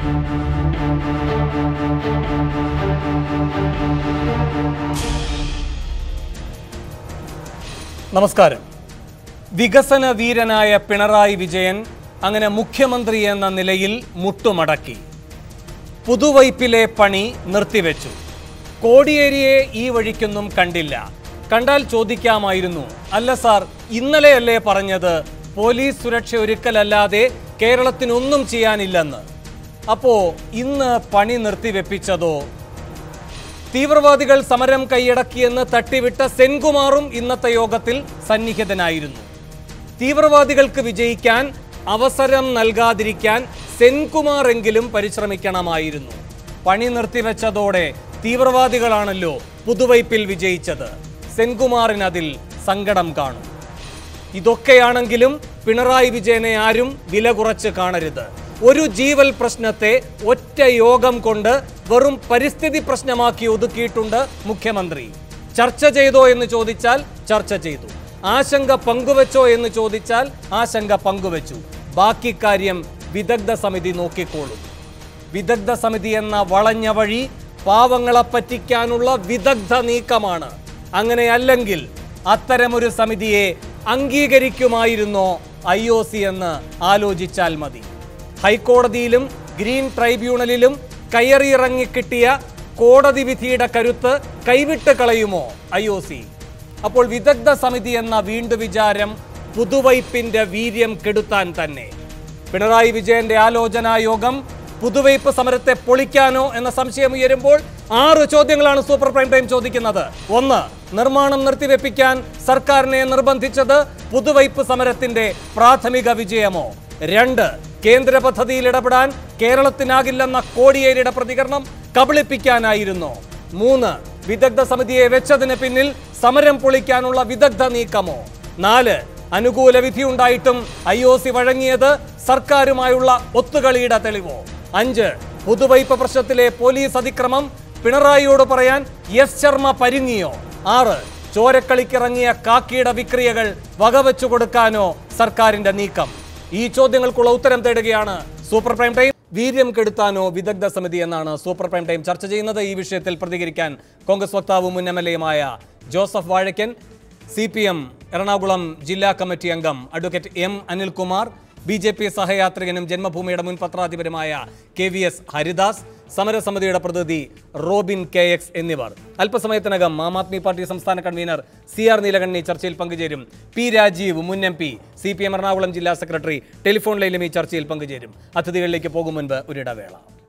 നമസ്കാരം വികസന വീരനായ പിണറായി വിജയൻ അങ്ങനെ മുഖ്യമന്ത്രി എന്ന നിലയിൽ മുട്ടുമടക്കി പുതുവൈപ്പിലെ പണി നിർത്തിവെച്ചു കോടിയേരിയെ ഈ വഴിക്കൊന്നും കണ്ടില്ല കണ്ടാൽ ചോദിക്കാമായിരുന്നു അല്ല സാർ ഇന്നലെയല്ലേ പറഞ്ഞത് പോലീസ് സുരക്ഷ ഒരുക്കലല്ലാതെ കേരളത്തിനൊന്നും ചെയ്യാനില്ലെന്ന് അപ്പോ ഇന്ന് പണി നിർത്തിവെപ്പിച്ചതോ തീവ്രവാദികൾ സമരം കൈയടക്കിയെന്ന് തട്ടിവിട്ട സെൻകുമാറും ഇന്നത്തെ യോഗത്തിൽ സന്നിഹിതനായിരുന്നു തീവ്രവാദികൾക്ക് വിജയിക്കാൻ അവസരം നൽകാതിരിക്കാൻ സെൻകുമാറെങ്കിലും പരിശ്രമിക്കണമായിരുന്നു പണി നിർത്തിവെച്ചതോടെ തീവ്രവാദികളാണല്ലോ പുതുവൈപ്പിൽ വിജയിച്ചത് സെൻകുമാറിന് അതിൽ സങ്കടം കാണും ഇതൊക്കെയാണെങ്കിലും പിണറായി വിജയനെ ആരും വില കുറച്ച് കാണരുത് ഒരു ജീവൽ പ്രശ്നത്തെ ഒറ്റ യോഗം കൊണ്ട് വെറും പരിസ്ഥിതി പ്രശ്നമാക്കി ഒതുക്കിയിട്ടുണ്ട് മുഖ്യമന്ത്രി ചർച്ച ചെയ്തോ എന്ന് ചോദിച്ചാൽ ചർച്ച ചെയ്തു ആശങ്ക പങ്കുവച്ചോ എന്ന് ചോദിച്ചാൽ ആശങ്ക പങ്കുവച്ചു ബാക്കി കാര്യം വിദഗ്ധ സമിതി നോക്കിക്കോളും വിദഗ്ധ സമിതി എന്ന വളഞ്ഞ വഴി പാവങ്ങളെ പറ്റിക്കാനുള്ള വിദഗ്ധ നീക്കമാണ് അങ്ങനെയല്ലെങ്കിൽ അത്തരമൊരു സമിതിയെ അംഗീകരിക്കുമായിരുന്നോ ഐ ഒ സി എന്ന് ആലോചിച്ചാൽ മതി ഹൈക്കോടതിയിലും ഗ്രീൻ ട്രൈബ്യൂണലിലും കയറിയിറങ്ങി കിട്ടിയ കോടതി വിധിയുടെ കരുത്ത് കൈവിട്ട് കളയുമോ ഐ ഒ സി അപ്പോൾ വിദഗ്ധ സമിതി എന്ന വീണ്ടു വിചാരം പുതുവൈപ്പിന്റെ വീര്യം കെടുത്താൻ തന്നെ പിണറായി വിജയന്റെ ആലോചനാ യോഗം പുതുവൈപ്പ് സമരത്തെ പൊളിക്കാനോ എന്ന സംശയം ഉയരുമ്പോൾ ആറ് ചോദ്യങ്ങളാണ് സൂപ്പർ പ്രൈം ടൈം ചോദിക്കുന്നത് ഒന്ന് നിർമ്മാണം നിർത്തിവെപ്പിക്കാൻ സർക്കാരിനെ നിർബന്ധിച്ചത് പുതുവൈപ്പ് സമരത്തിന്റെ പ്രാഥമിക വിജയമോ രണ്ട് കേന്ദ്ര പദ്ധതിയിൽ ഇടപെടാൻ കേരളത്തിനാകില്ലെന്ന കോടിയേരിയുടെ പ്രതികരണം കബളിപ്പിക്കാനായിരുന്നോ മൂന്ന് വിദഗ്ധ സമിതിയെ വെച്ചതിന് പിന്നിൽ സമരം പൊളിക്കാനുള്ള വിദഗ്ധ നീക്കമോ നാല് അനുകൂല വിധിയുണ്ടായിട്ടും ഐ ഒ സി വഴങ്ങിയത് സർക്കാരുമായുള്ള ഒത്തുകളിയുടെ തെളിവോ അഞ്ച് പുതുവൈപ്പ് പ്രശ്നത്തിലെ പോലീസ് അതിക്രമം പിണറായിയോട് പറയാൻ എസ് ശർമ്മ പരുങ്ങിയോ ആറ് ചോരക്കളിക്കിറങ്ങിയ കാക്കിയുടെ വിക്രിയകൾ വകവെച്ചു കൊടുക്കാനോ സർക്കാരിന്റെ നീക്കം ഈ ചോദ്യങ്ങൾക്കുള്ള ഉത്തരം തേടുകയാണ് സൂപ്പർ പ്രൈം ടൈം വീര്യം കെടുത്താനോ വിദഗ്ധ സമിതി എന്നാണ് സൂപ്പർ പ്രൈം ടൈം ചർച്ച ചെയ്യുന്നത് ഈ വിഷയത്തിൽ പ്രതികരിക്കാൻ കോൺഗ്രസ് വക്താവും മുൻ എം എൽ എയുമായ Joseph Vazhakkan C P M Ernakulam ജില്ലാ കമ്മിറ്റി അംഗം advocate M Anilkumar B J P സഹയാത്രികനും ജന്മഭൂമിയുടെ മുൻ പത്രാധിപരുമായ കെ വി എസ് ഹരിദാസ് സമരസമിതിയുടെ പ്രതിനിധി റോബിൻ കെ എക്സ് എന്നിവർ അല്പസമയത്തിനകം ആം ആദ്മി പാർട്ടി സംസ്ഥാന കൺവീനർ സി ആർ നീലകണ്ണി ചർച്ചയിൽ പങ്കുചേരും പി രാജീവ് മുൻ M P C P M Ernakulam ജില്ലാ സെക്രട്ടറി ടെലിഫോൺ ലൈനിലും ഈ ചർച്ചയിൽ പങ്കുചേരും അതിഥികളിലേക്ക് പോകും മുൻപ് ഒരിടവേള